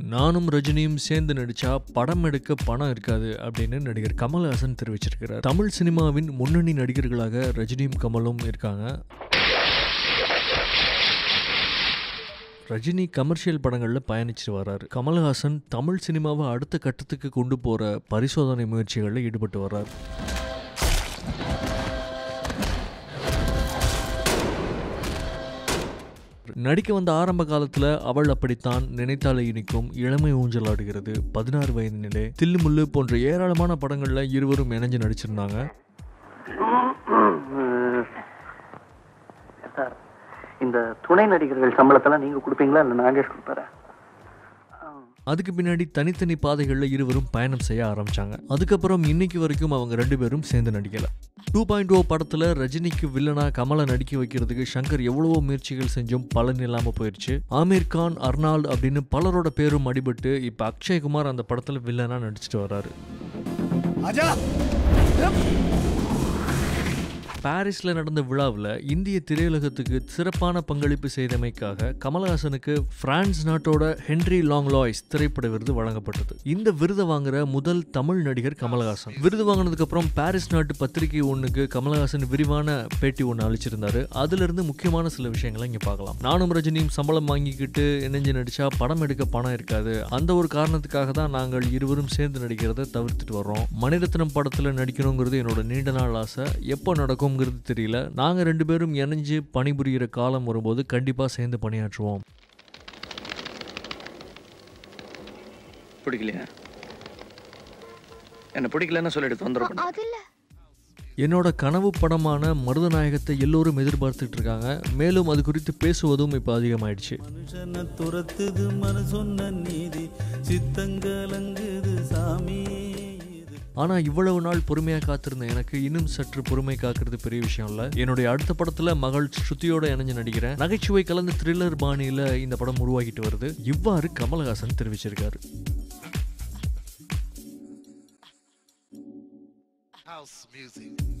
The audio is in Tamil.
நானும் ரஜினியும் சேர்ந்து நடிச்சா படம் எடுக்க பணம் இருக்காது அப்படின்னு நடிகர் கமல்ஹாசன் தெரிவிச்சிருக்கிறார் தமிழ் சினிமாவின் முன்னணி நடிகர்களாக ரஜினியும் கமலும் இருக்காங்க ரஜினி கமர்ஷியல் படங்களில் பயணிச்சுட்டு வர்றாரு கமல்ஹாசன் தமிழ் சினிமாவை அடுத்த கட்டத்துக்கு கொண்டு போகிற பரிசோதனை முயற்சிகளில் ஈடுபட்டு வர்றாரு நடிக்க வந்த ஆரம்ப காலத்துல அவள் அப்படித்தான் நினைத்தாலே இனிக்கும் இளமை ஊஞ்சலாடுகிறது பதினாறு வயது நிலை தில்லுமுள்ளு போன்ற ஏராளமான படங்கள்ல இருவரும் இணைஞ்சு நடிச்சிருந்தாங்க சார் இந்த துணை நடிகர்கள் சம்பளத்தெல்லாம் நீங்க கொடுப்பீங்களா இல்லை நாகேஷ் கொடுப்பாரா அதுக்கு பின்னாடி தனித்தனி பாதைகளில் இருவரும் பயணம் செய்ய ஆரம்பிச்சாங்க அதுக்கப்புறம் இன்னைக்கு வரைக்கும் அவங்க ரெண்டு பேரும் சேர்ந்து நடிக்கல டூ பாயிண்ட் ஓ படத்தில் ரஜினிக்கு வில்லனா கமலை நடிக்க வைக்கிறதுக்கு சங்கர் எவ்வளவோ முயற்சிகள் செஞ்சும் பலன் இல்லாமல் போயிடுச்சு ஆமீர் கான் அர்னால்ட் அப்படின்னு பலரோட பேரும் அடிபட்டு இப்போ அக்ஷய்குமார் அந்த படத்தில் வில்லனா நடிச்சிட்டு வர்றாரு பாரிஸில் நடந்த விழாவில் இந்திய திரையுலகத்துக்கு சிறப்பான பங்களிப்பு செய்தமைக்காக கமல்ஹாசனுக்கு பிரான்ஸ் நாட்டோட ஹென்ரி லாங் லாய்ஸ் திரைப்பட விருது வழங்கப்பட்டது இந்த விருதை வாங்குற முதல் தமிழ் நடிகர் கமல்ஹாசன் விருது வாங்கினதுக்கு அப்புறம் பாரிஸ் நாட்டு பத்திரிகை ஒன்றுக்கு கமல்ஹாசன் விரிவான பேட்டி ஒன்று அளிச்சிருந்தாரு அதுல இருந்து முக்கியமான சில விஷயங்களை இங்கே பார்க்கலாம் நானும் ரஜினியும் சம்பளம் வாங்கிக்கிட்டு இணைஞ்சு நடிச்சா படம் எடுக்க பணம் இருக்காது அந்த ஒரு காரணத்துக்காக தான் நாங்கள் இருவரும் சேர்ந்து நடிக்கிறத தவிர்த்துட்டு வர்றோம் மணிரத்னம் படத்தில் நடிக்கணுங்கிறது என்னோட நீண்ட நாள் ஆசை எப்போ நடக்கும்ங்கிறது தெரியல நாங்கள் ரெண்டு பேரும் இணைஞ்சு பணிபுரிகிற காலம் வரும்போது கண்டிப்பாக சேர்ந்து பணியாற்றுவோம் பிடிக்கலையா என்ன பிடிக்கலன்னு சொல்லிட்டு தொந்தரவு பண்ண அது இல்ல என்னோட கனவு படமான மருதநாயகத்தை எல்லோரும் எதிர்பார்த்துட்டு இருக்காங்க மேலும் அது குறித்து பேசுவதும் இப்போ அதிகமாயிடுச்சு மனுஷனை துரத்துது மனு சொன்ன நீதி சித்தங்கலங்குது சாமி இது ஆனால் இவ்வளவு நாள் பொறுமையாக காத்திருந்த எனக்கு இன்னும் சற்று பொறுமை காக்கிறது பெரிய விஷயம் இல்லை என்னுடைய அடுத்த படத்தில் மகள் ஸ்ருதியோட இணைஞ்சு நடிக்கிறேன் நகைச்சுவை கலந்த த்ரில்லர் பாணியில் இந்த படம் உருவாகிட்டு வருது இவ்வாறு கமல்ஹாசன் தெரிவிச்சிருக்காரு house music.